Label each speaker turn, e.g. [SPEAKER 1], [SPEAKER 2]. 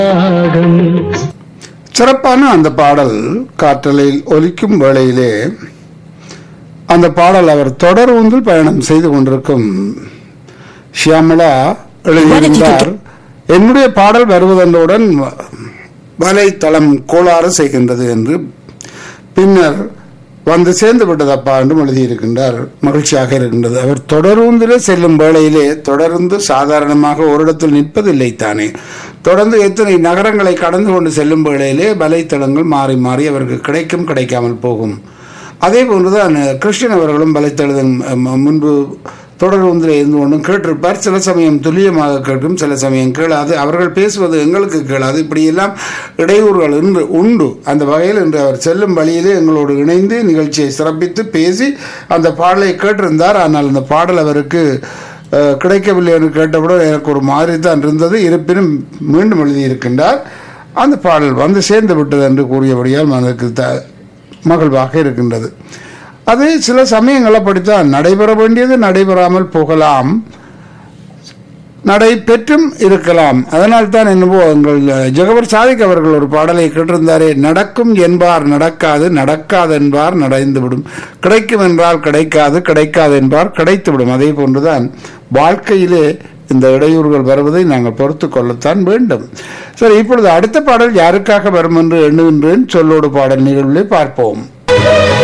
[SPEAKER 1] சிறப்பான அந்த பாடல் காற்றலில் ஒலிக்கும் வேளையிலே அந்த பாடல் அவர் தொடர் ஒன்றில் பயணம் செய்து கொண்டிருக்கும் ஷியாமலா எழுதியிருந்தார் என்னுடைய பாடல் வருவதனுடன் வலைத்தளம் கோளாறு செய்கின்றது என்று பின்னர் வந்து சேர்ந்து விட்டதப்பா என்றும் எழுதியிருக்கின்றார் மகிழ்ச்சியாக இருக்கின்றது அவர் தொடர்ந்திலே செல்லும் வேளையிலே தொடர்ந்து சாதாரணமாக ஒரு இடத்தில் நிற்பதில்லை தானே தொடர்ந்து எத்தனை நகரங்களை கடந்து கொண்டு செல்லும் வேளையிலே வலைத்தளங்கள் மாறி மாறி அவருக்கு கிடைக்கும் கிடைக்காமல் போகும் அதே போன்றுதான் கிருஷ்ணன் அவர்களும் வலைத்தளத்தின் ம- முன்பு தொடர் ஒன்றில் இருந்து கொண்டும் கேட்டிருப்பார் சில சமயம் துல்லியமாக கேட்கும் சில சமயம் கேளாது அவர்கள் பேசுவது எங்களுக்கு கேளாது இப்படியெல்லாம் இடையூறுகள் இன்று உண்டு அந்த வகையில் இன்று அவர் செல்லும் வழியிலே எங்களோடு இணைந்து நிகழ்ச்சியை சிறப்பித்து பேசி அந்த பாடலை கேட்டிருந்தார் ஆனால் அந்த பாடல் அவருக்கு அஹ், கிடைக்கவில்லை என்று கேட்டவுடன் எனக்கு ஒரு மாதிரி தான் இருந்தது இருப்பினும் மீண்டும் எழுதியிருக்கின்றார் அந்த பாடல் வந்து சேர்ந்து விட்டது என்று கூறியபடியால் மனதுக்கு த மகிழ்வாக இருக்கின்றது அது சில சமயங்களில் படித்தான் நடைபெற வேண்டியது நடைபெறாமல் போகலாம் நடைபெற்றும் இருக்கலாம் அதனால் தான் என்னவோ எங்கள் ஜெகவர் சாதிக் அவர்கள் ஒரு பாடலை கேட்டிருந்தாரே நடக்கும் என்பார் நடக்காது நடக்காது என்பார் நடந்துவிடும் கிடைக்கும் என்றால் கிடைக்காது கிடைக்காது என்பார் கிடைத்துவிடும் அதே போன்றுதான் வாழ்க்கையிலே இந்த இடையூறுகள் வருவதை நாங்கள் பொறுத்து கொள்ளத்தான் வேண்டும் சரி இப்பொழுது அடுத்த பாடல் யாருக்காக வரும் என்று எண்ணுகின்றேன் சொல்லோடு பாடல் நிகழ்விலே பார்ப்போம்